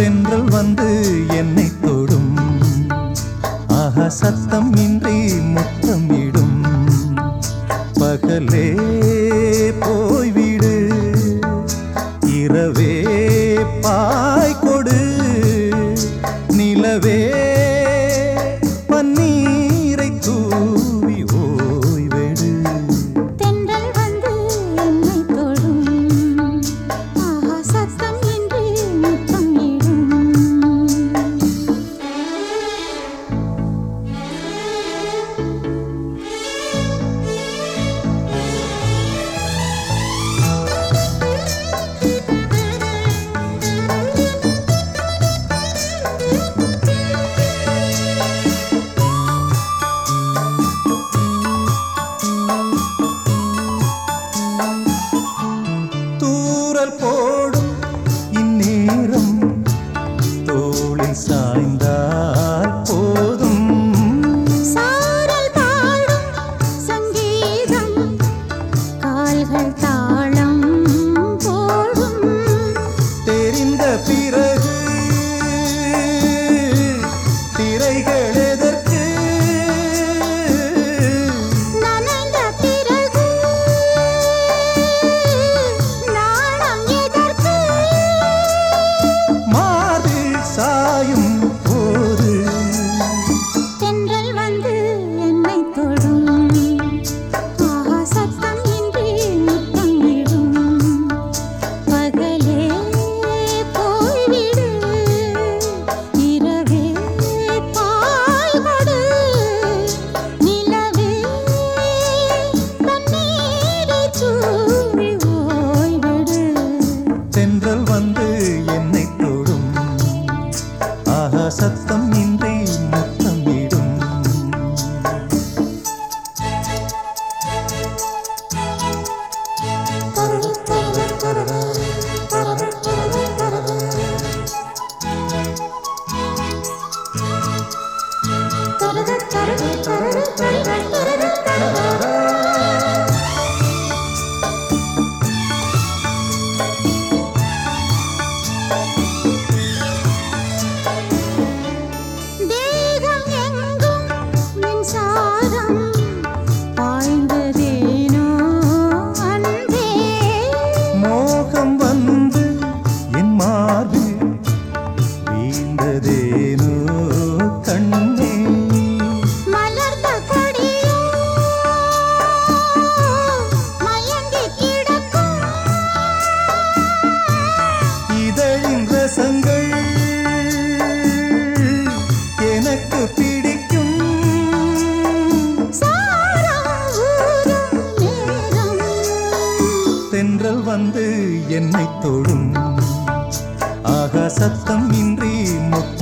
தென்றல் வந்து என்னை தொடும் ஆஹா சத்தம் இன்றி முத்தமிடும் பகலே போய்விடு இரவே பாய் கொடு நிலவே பன்னீரை தூவி ஓய்வெடு தென்றல் வந்து என்னை தொடும் ஆஹா சத்தம் இன்றி முத்தம் இடும் தூரல் போடும் இந்நேரம் தோளில் சாய்ந்தால் போதும் சாரல் பாடும் சங்கீதம் கால்கள் தாளம் போடும் தெரிந்த பிறகு திரைகள் எதற்கு நனைந்த பிறகு நாணம் எதற்கு மார்பில் சாயும் போது தென்றல் வந்து என்னை தொடும் ஆஹா சத்தம் இன்றி முத்தம் இடும் பகலே போய்விடு இரவே பாய் கொடு நிலவே தண்ணீரை தூவி ஓய்விடு தென்றல் வந்து என்னை தொடும் ஆஹா சத்தம் இன்றி முத்தமிடும் தேகம் எங்கும் மின்சாரம் பாய்ந்ததேனோ அன்பே மோகம் வந்து என் மார்பில் வீழ்ந்ததேனோ கண்ணே மலர்ந்த கொடியோ மயங்கி கிடக்கும் இதழின் ரசங்கள் எனக்கு பிடிக்கும் சாரம் ஊறும் நேரம் தென்றல் வந்து என்னை தொடும் ஆகா சத்தம் இன்றி முத்தம்